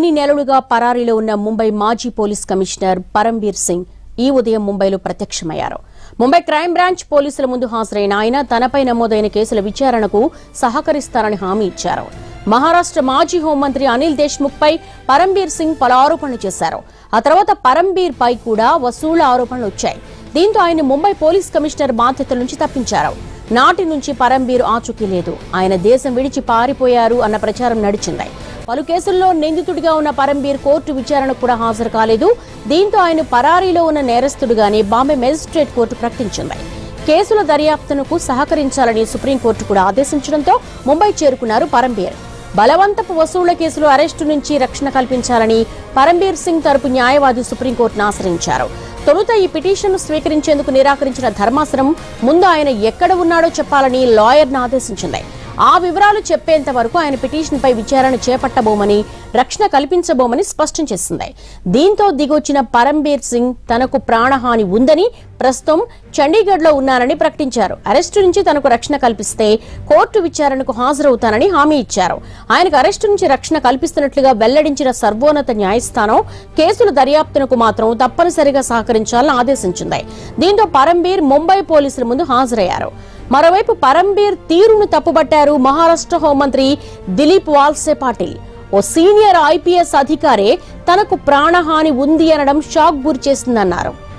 కొన్ని నెలలుగా పరారీలో ఉన్న ముంబై మాజీ పోలీస్ కమిషనర్ పరంబీర్ సింగ్ ఈ ఉదయం ముంబైలో ప్రత్యక్షమయ్యారు ముంబై క్రైమ్ బ్రాంచ్ పోలీసుల ముందు హాజరైన ఆయన తనపై నమోదైన కేసుల విచారణకు సహకరిస్తారని హామీ ఇచ్చారు మహారాష్ట్ర మాజీ హోంమంత్రి అనిల్ దేశ్ముఖ్ పై పరంబీర్ సింగ్ పలు ఆరోపణలు చేశారు ఆ తర్వాత పరంబీర్ పై కూడా వసూళ్ల ఆరోపణలు వచ్చాయి దీంతో ఆయన ముంబై పోలీస్ కమిషనర్ బాధ్యతల నుంచి తప్పించారు నాటి నుంచి పరంబీర్ ఆచూకీ లేదు ఆయన దేశం విడిచి పారిపోయారు అన్న ప్రచారం నడిచింది పలు కేసుల్లో నిందితుడిగా ఉన్న పరంబీర్ కోర్టు విచారణకు కూడా హాజరు కాలేదు దీంతో ఆయన పరారీలో ఉన్న నేరస్తుడుగానే బాంబే మెజిస్ట్రేట్ కోర్టు ప్రకటించింది కేసుల దర్యాప్తునకు సహకరించాలని సుప్రీంకోర్టు కూడా ఆదేశించడంతో ముంబై చేరుకున్నారు పరంబీర్ బలవంతపు వసూళ్ల కేసులో అరెస్టు నుంచి రక్షణ కల్పించాలని పరంబీర్ సింగ్ తరపు న్యాయవాది సుప్రీంకోర్టును ఆశ్రయించారు తొలుత ఈ పిటిషన్ను స్వీకరించేందుకు నిరాకరించిన ధర్మాసనం ముందు ఆయన ఎక్కడ ఉన్నాడో చెప్పాలని లాయర్ను ఆదేశించింది ఆ వివరాలు చెప్పేంత వరకు ఆయన పిటిషన్పై విచారణ చేపట్టబోమని రక్షణ కల్పించబోమని స్పష్టం చేసింది దీంతో దిగొచ్చిన పరంబీర్ సింగ్ తనకు ప్రాణహాని ఉందని ప్రస్తుతం చండీగఢ్లో ఉన్నానని ప్రకటించారు అరెస్టు నుంచి తనకు రక్షణ కల్పిస్తే కోర్టు విచారణకు హాజరవుతానని హామీ ఇచ్చారు ఆయనకు అరెస్టు నుంచి రక్షణ కల్పిస్తున్నట్లుగా వెల్లడించిన సర్వోన్నత న్యాయస్థానం కేసుల దర్యాప్తునకు మాత్రం తప్పనిసరిగా సహకరించాలని ఆదేశించింది దీంతో పరంబీర్ ముంబై పోలీసుల ముందు హాజరయ్యారు మరోవైపు పరంబీర్ తీరును తప్పుబట్టారు మహారాష్ట్ర హోంమంత్రి దిలీప్ వాల్సే పాటిల్ ఓ సీనియర్ ఐపీఎస్ అధికారే తనకు ప్రాణహాని ఉంది అనడం షాక్ గురి చేసిందన్నారు